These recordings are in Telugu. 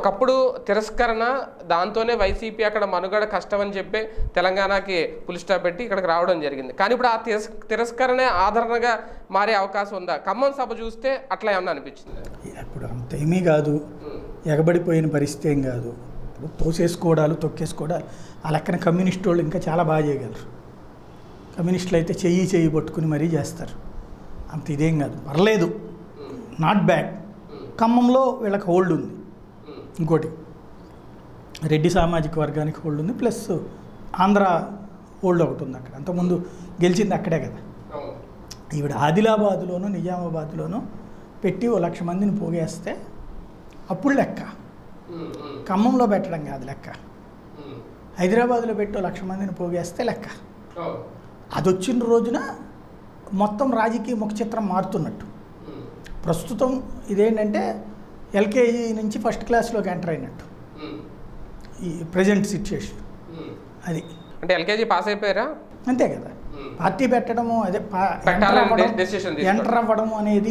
ఒకప్పుడు తిరస్కరణ దాంతోనే వైసీపీ అక్కడ మనుగడ కష్టం అని చెప్పి తెలంగాణకి పులి స్టాప్ పెట్టి ఇక్కడికి రావడం జరిగింది కానీ ఇప్పుడు ఆ తిరస్ తిరస్కరణే ఆదరణగా మారే అవకాశం ఉందా ఖమ్మం సభ చూస్తే అట్లా ఏమన్నా అనిపించింది ఇప్పుడు అంత ఏమీ కాదు ఎగబడిపోయిన పరిస్థితి ఏం కాదు ఇప్పుడు తోసేసుకోవడాలు తొక్కేసుకోవడాలు ఆ లెక్కన కమ్యూనిస్ట్ వాళ్ళు ఇంకా చాలా బాగా చేయగలరు కమ్యూనిస్టులు అయితే చెయ్యి చెయ్యి పట్టుకుని మరీ చేస్తారు అంత ఇదేం కాదు పర్లేదు నాట్ బ్యాడ్ ఖమ్మంలో వీళ్ళకి హోల్డ్ ఉంది ఇంకోటి రెడ్డి సామాజిక వర్గానికి హోల్డ్ ఉంది ప్లస్ ఆంధ్ర హోల్డ్ ఒకటి ఉంది అక్కడ అంతకుముందు గెలిచింది అక్కడే కదా ఈవిడ ఆదిలాబాద్లోనూ నిజామాబాద్లోనూ పెట్టి ఓ లక్ష మందిని పోగేస్తే అప్పుడు లెక్క ఖమ్మంలో పెట్టడం కాదు లెక్క హైదరాబాద్లో పెట్టి ఓ లక్ష మందిని పోగేస్తే లెక్క అది వచ్చిన రోజున మొత్తం రాజకీయ ముఖ చిత్రం మారుతున్నట్టు ప్రస్తుతం ఇదేంటంటే ఎల్కేజీ నుంచి ఫస్ట్ క్లాస్లోకి ఎంటర్ అయినట్టు ఈ ప్రజెంట్ సిచ్యుయేషన్ అది అంటే ఎల్కేజీ పాస్ అయిపోయారా అంతే కదా పార్టీ పెట్టడము అదే పెట్టాలని decision తీసుకోవడం. ఎంటర్ అవ్వడం అనేది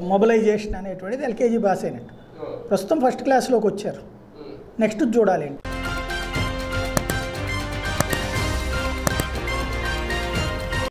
మొబిలైజేషన్ అనేటువంటిది ఎల్కేజీ పాస్ అయినట్టు ప్రస్తుతం ఫస్ట్ క్లాస్లోకి వచ్చారు నెక్స్ట్ చూడాలి ఏంటి